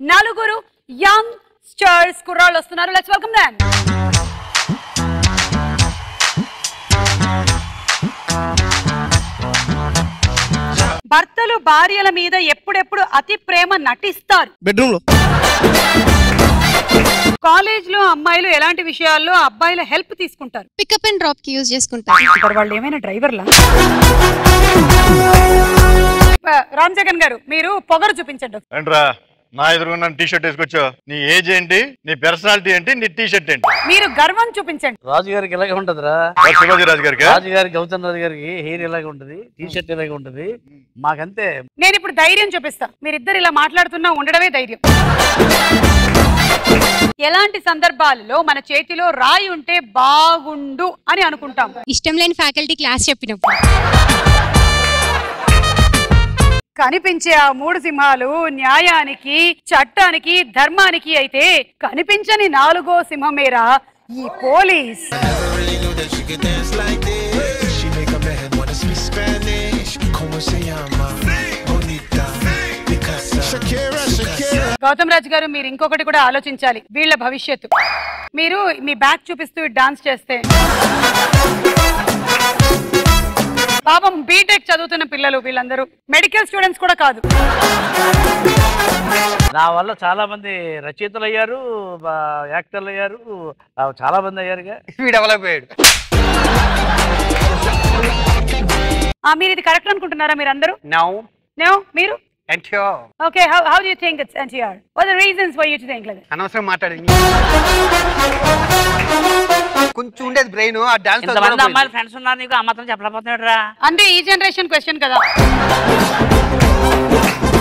నలుగురు young stars కుర్రాళ్ళు వస్తున్నారు లెట్స్ వెల్కమ్ దెమ్ భర్తలు భార్యల మీద ఎప్పుడెప్పుడు అతి ప్రేమ నటిస్తారు బెడ్రూమ్ లో కాలేజ్ లో అమ్మాయిలు ఎలాంటి విషయాల్లో అబ్బాయిల హెల్ప్ తీసుకుంటారు పికప్ అండ్ డ్రాప్ కి యూజ్ చేసుకుంటారు ఇప్పుడు వాళ్ళు ఏమైనా డ్రైవర్లా రామ్ జగన్ గారు మీరు పొగరు చూపించండి ఏంట్రా నా ఎదురుగా టీ షర్ట్ వేసుకొచ్చావు నీ ఏజ్ ఏంటి నీ పర్సనాలిటీ ఏంటి నీ టీ షర్ట్ ఏంటి మీరు గర్వం చూపించండి రాజు గారికి ఇలాగే ఉంటదిరా ఎవరు శివాజీ రాజు గారికి రాజు గారికి గౌతమ్ రాజు గారికి హెయిర్ ఇలాగే ఉంటది టీ షర్ట్ ఇలాగే ఉంటది మాకంతే నేను ఇప్పుడు ధైర్యం చూపిస్తా మీరిద్దరు ఇలా మాట్లాడుతున్నా ఉండడమే ధైర్యం ఎలాంటి సందర్భాలలో మన చేతిలో రాయి ఉంటే బాగుండు అని అనుకుంటాం ఇష్టం లేని ఫ్యాకల్టీ క్లాస్ చెప్పినప్పుడు కనిపించే ఆ మూడు సింహాలు న్యాయానికి చట్టానికి ధర్మానికి అయితే కనిపించని నాలుగో సింహమేరా ఈ police really knew that she could dance like this. She make a man wanna speak Spanish. Como se llama? Bonita. Picasa. Shakira, Shakira. Gautam Raju గారు మీరు ఇంకొకటి కూడా ఆలోచించాలి వీళ్ళ భవిష్యత్తు మీరు మీ బ్యాక్ చూపిస్తూ డాన్స్ చేస్తే పాపం బీటెక్ చదువుతున్న పిల్లలు వీళ్ళందరూ మెడికల్ స్టూడెంట్స్ కూడా కాదు నా వల్ల చాలా మంది రచయితలు అయ్యారు బా- యాక్టర్లు అయ్యారు ఆ, చాలా మంది అయ్యారుగా వీడు డెవలప్ అయ్యాడు ఆ, మీరు ఇది కరెక్ట్ అనుకుంటున్నారా మీరు అందరూ నౌ నో మీరు NTR okay how how do you think it's NTR what the reasons for you to think like అనవసరం మాట్లాడింది కొంచెం ఉండేది బ్రెయిన్ ఆ డాన్స్ ఇంతమంది అమ్మాయిలు ఫ్రెండ్స్ ఉన్నారు నీకు ఆ మాత్రం చెప్పలేకపోతున్నాడు రా అంటే ఈ జనరేషన్ క్వశ్చన్ కదా